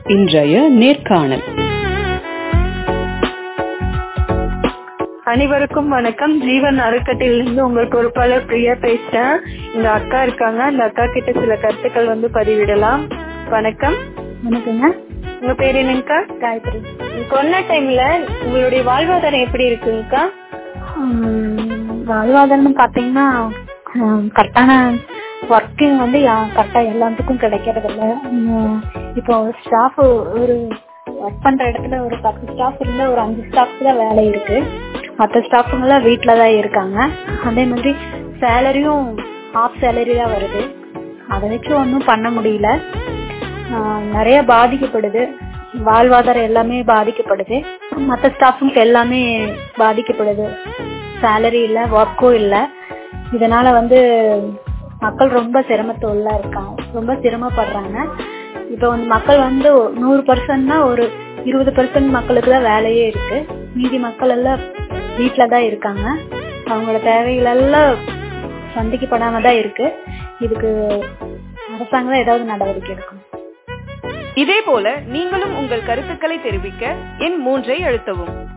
இன்றைய நேர்காணல் அனைவருக்கும் வணக்கம் ஜீவன் அறக்கட்டிலிருந்து உங்கள் பொறுப்பாளர் பிரியா பேசுறேன் இந்த அக்கா இருக்காங்க அந்த அக்கா கிட்ட சில கருத்துக்கள் வந்து பதிவிடலாம் வணக்கம் வணக்கங்க உங்க பேர் என்னங்கக்கா காயத்ரி கொரோனா டைம்ல உங்களுடைய வாழ்வாதாரம் எப்படி இருக்குங்கக்கா உம், வாழ்வாதாரம் பார்த்தீங்கன்னா கரெக்டான ஒர்க்கிங் வந்து கரெக்டாக எல்லாத்துக்கும் கிடைக்கிறது இல்ல உம், இப்போ ஸ்டாஃப் ஒரு ஒர்க் பண்ற இடத்துல ஒரு பத்து ஸ்டாஃப் இருந்தா ஒரு அஞ்சு ஸ்டாஃப்க்கு தான் வேலை இருக்கு மற்ற ஸ்டாஃபுங்கெல்லாம் வீட்டில் தான் இருக்காங்க அதே மாதிரி சேலரியும் ஹாஃப் சேலரி தான் வருது அதை வச்சு ஒன்றும் பண்ண முடியல ஆஹ் நிறைய பாதிக்கப்படுது வாழ்வாதாரம் எல்லாமே பாதிக்கப்படுது மற்ற ஸ்டாஃபுக்கு எல்லாமே பாதிக்கப்படுது சேலரி இல்லை ஒர்க்கும் இல்லை இதனால வந்து மக்கள் ரொம்ப சிரமத்தோட இருக்காங்க ரொம்ப சிரமப்படுறாங்க இப்போ வந்து மக்கள் வந்து நூறு பர்சன்ட்னா ஒரு இருபது பர்சன்ட் மக்களுக்கு தான் வேலையே இருக்கு மீதி மக்கள் எல்லாம் வீட்டில் தான் இருக்காங்க அவங்களோட தேவைகள் எல்லாம் சந்திக்கப்படாம தான் இருக்கு இதுக்கு அரசாங்கம் தான் ஏதாவது நடவடிக்கை எடுக்கணும் இதே போல நீங்களும் உங்கள் கருத்துக்களை தெரிவிக்க எண் மூன்றை அழுத்தவும்